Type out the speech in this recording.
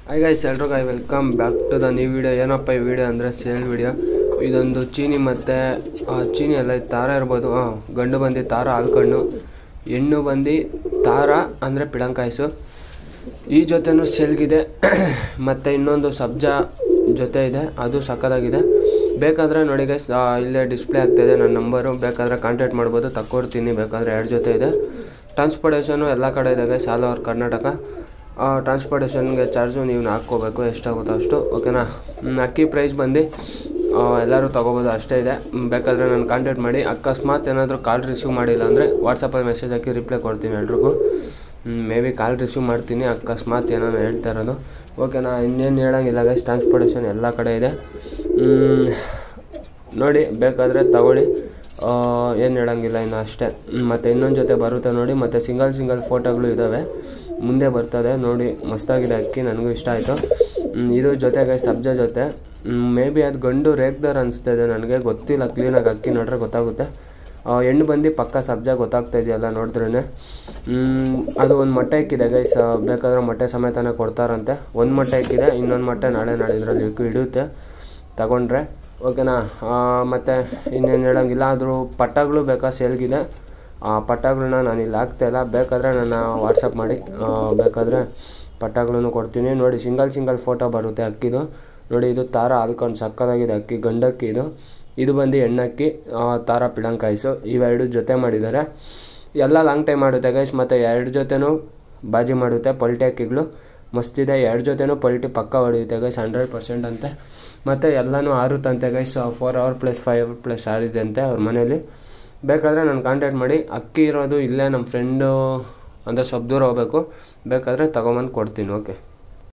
hi guys ಎಲ್ರಿಗೂ I welcome back to the new video ಏನಪ್ಪ ಈ ವಿಡಿಯೋ ಅಂದರೆ ಸೇಲ್ ವಿಡಿಯೋ ಇದೊಂದು ಚೀನಿ ಮತ್ತು ಚೀನಿ ಎಲ್ಲ ಇದು ತಾರ ಇರ್ಬೋದು ಹಾಂ ಗಂಡು ಬಂದು ತಾರ ಹಾಲ್ಕಣ್ಣು ಹೆಣ್ಣು ಬಂದು ತಾರ ಅಂದರೆ ಪಿಳಂಕಾಯಿಸು ಈ ಜೊತೆನೂ ಸೇಲ್ಗಿದೆ ಮತ್ತು ಇನ್ನೊಂದು ಸಬ್ಜಾ ಜೊತೆ ಇದೆ ಅದು ಸಕ್ಕದಾಗಿದೆ ಬೇಕಾದರೆ ನೋಡಿ ಗೈಸ್ ಇಲ್ಲೇ ಡಿಸ್ಪ್ಲೇ ಆಗ್ತಾಯಿದೆ ನನ್ನ ನಂಬರು ಬೇಕಾದರೆ ಕಾಂಟ್ಯಾಕ್ಟ್ ಮಾಡ್ಬೋದು ತಕ್ಕೊಡ್ತೀನಿ ಬೇಕಾದರೆ ಎರಡು ಜೊತೆ ಇದೆ ಟ್ರಾನ್ಸ್ಪೋರ್ಟೇಷನು ಎಲ್ಲ ಕಡೆ ಇದೆ ಗೈಸ್ ಆಲ್ ಓವರ್ ಕರ್ನಾಟಕ ಟ್ರಾನ್ಸ್ಪೋರ್ಟೇಷನ್ಗೆ ಚಾರ್ಜು ನೀವು ಹಾಕ್ಕೋಬೇಕು ಎಷ್ಟಾಗುತ್ತೋ ಅಷ್ಟು ಓಕೆನಾ ಹ್ಮ್, ಅಕ್ಕಿ ಪ್ರೈಸ್ ಬಂದು ಆ, ಎಲ್ಲರೂ ತೊಗೋಬೋದು ಅಷ್ಟೇ ಇದೆ ಹ್ಮ್, ಬೇಕಾದರೆ ನಾನು ಕಾಂಟ್ಯಾಕ್ಟ್ ಮಾಡಿ ಅಕಸ್ಮಾತ್ ಏನಾದರೂ ಕಾಲ್ ರಿಸೀವ್ ಮಾಡಿಲ್ಲ ಅಂದರೆ ವಾಟ್ಸಪ್ಪಲ್ಲಿ ಮೆಸೇಜ್ ಹಾಕಿ ರಿಪ್ಲೈ ಕೊಡ್ತೀನಿ ಎಲ್ರಿಗೂ ಮೇ ಬಿ ಕಾಲ್ ರಿಸೀವ್ ಮಾಡ್ತೀನಿ ಅಕಸ್ಮಾತ್ ಏನೋ ಹೇಳ್ತಾ ಇರೋದು ಓಕೆನಾ ಇನ್ನೇನು ಹೇಳೋಂಗಿಲ್ಲ ಗೈಸ್ ಟ್ರಾನ್ಸ್ಪೋರ್ಟೇಷನ್ ಎಲ್ಲ ಕಡೆ ಇದೆ ಹ್ಮ್, ನೋಡಿ ಬೇಕಾದರೆ ತಗೊಳ್ಳಿ ಏನು ಹೇಳೋಂಗಿಲ್ಲ ಇನ್ನು ಅಷ್ಟೇ ಮತ್ತು ಇನ್ನೊಂದು ಜೊತೆ ಬರುತ್ತೆ ನೋಡಿ ಮತ್ತು ಸಿಂಗಲ್ ಸಿಂಗಲ್ ಫೋಟೋಗಳು ಇದ್ದಾವೆ ಮುಂದೆ ಬರ್ತದೆ ನೋಡಿ ಮಸ್ತಾಗಿದೆ ಅಕ್ಕಿ ನನಗೂ ಇಷ್ಟ ಆಯಿತು ಇದು ಜೊತೆಗೆ ಸಬ್ಜಾ ಜೊತೆ ಮೇ ಬಿ ಅದು ಗಂಡು ರೇಗ್ದರ್ ಅನಿಸ್ತಾ ಇದೆ ನನಗೆ ಗೊತ್ತಿಲ್ಲ ಕ್ಲೀನಾಗಿ ಅಕ್ಕಿ ನೋಡ್ರೆ ಗೊತ್ತಾಗುತ್ತೆ ಆ, ಹೆಣ್ಣು ಬಂದು ಪಕ್ಕ ಸಬ್ಜಾ ಗೊತ್ತಾಗ್ತಾ ಇದೆಯಲ್ಲ ನೋಡಿದ್ರೇ ಅದು ಒಂದು ಮೊಟ್ಟೆ ಇಕ್ಕಿದೆ ಗೈಸ್ ಬೇಕಾದ್ರೆ ಮೊಟ್ಟೆ ಸಮೇತನೇ ಕೊಡ್ತಾರಂತೆ ಒಂದು ಮೊಟ್ಟೆ ಇಕ್ಕಿದೆ ಇನ್ನೊಂದು ಮೊಟ್ಟೆ ನಾಳೆ ನಾಳಿದ್ರಲ್ಲಿ ಇಡುತ್ತೆ ತಗೊಂಡ್ರೆ ಓಕೆನಾ ಮತ್ತು ಇನ್ನೇನು ಹೇಳೋಂಗಿಲ್ಲ ಆದರೂ ಪಟ್ಟಗಳು ಬೇಕಾ ಸೇಲ್ಗಿದೆ ಆ ಪಟ್ಟಗಳನ್ನ ನಾನು ಇಲ್ಲಿ ಹಾಕ್ತಾಯಿಲ್ಲ ಬೇಕಾದರೆ ನನ್ನ ವಾಟ್ಸಪ್ ಮಾಡಿ ಆ, ಬೇಕಾದರೆ ಪಟ್ಟಗಳನ್ನು ಕೊಡ್ತೀನಿ ನೋಡಿ ಸಿಂಗಲ್ ಸಿಂಗಲ್ ಫೋಟೋ ಬರುತ್ತೆ ಅಕ್ಕಿದು ನೋಡಿ ಇದು ತಾರ ಅಲ್ಕೊಂಡು ಸಕ್ಕದಾಗಿದೆ ಅಕ್ಕಿ ಗಂಡಕ್ಕಿ ಇದು ಇದು ಬಂದು ಹೆಣ್ಣಕ್ಕಿ ಆ, ತಾರ ಪಿಳಂಕಾಯಿಸು ಇವೆರಡು ಜೊತೆ ಮಾಡಿದ್ದಾರೆ ಎಲ್ಲ ಲಾಂಗ್ ಟೈಮ್ ಮಾಡುತ್ತೆ ಗೈಸ್ ಮತ್ತು ಎರಡು ಜೊತೆನೂ ಬಾಜಿ ಮಾಡುತ್ತೆ ಪಲ್ಟಿ ಅಕ್ಕಿಗಳು ಮಸ್ತಿದೆ ಎರಡು ಜೊತೆನೂ ಪಲ್ಟಿ ಪಕ್ಕ ಹೊಡೆಯುತ್ತೆ ಗೈಸ್ ಹಂಡ್ರೆಡ್ ಪರ್ಸೆಂಟ್ ಅಂತೆ ಮತ್ತು ಎಲ್ಲನೂ ಆರುತ್ತಂತೆ guys four hour plus five hour plus ಆಡಿದೆ ಅಂತೆ ಅವ್ರ ಮನೇಲಿ ಬೇಕಾದರೆ ನಾನು ಕಾಂಟ್ಯಾಕ್ಟ್ ಮಾಡಿ ಅಕ್ಕಿ ಇರೋದು ಇಲ್ಲೇ ನಮ್ಮ ಫ್ರೆಂಡು ಅಂದರೆ ಸ್ವಲ್ಪ ದೂರ ಹೋಗ್ಬೇಕು ಬೇಕಾದರೆ ತೊಗೊಂಬಂದು ಕೊಡ್ತೀನಿ ಓಕೆ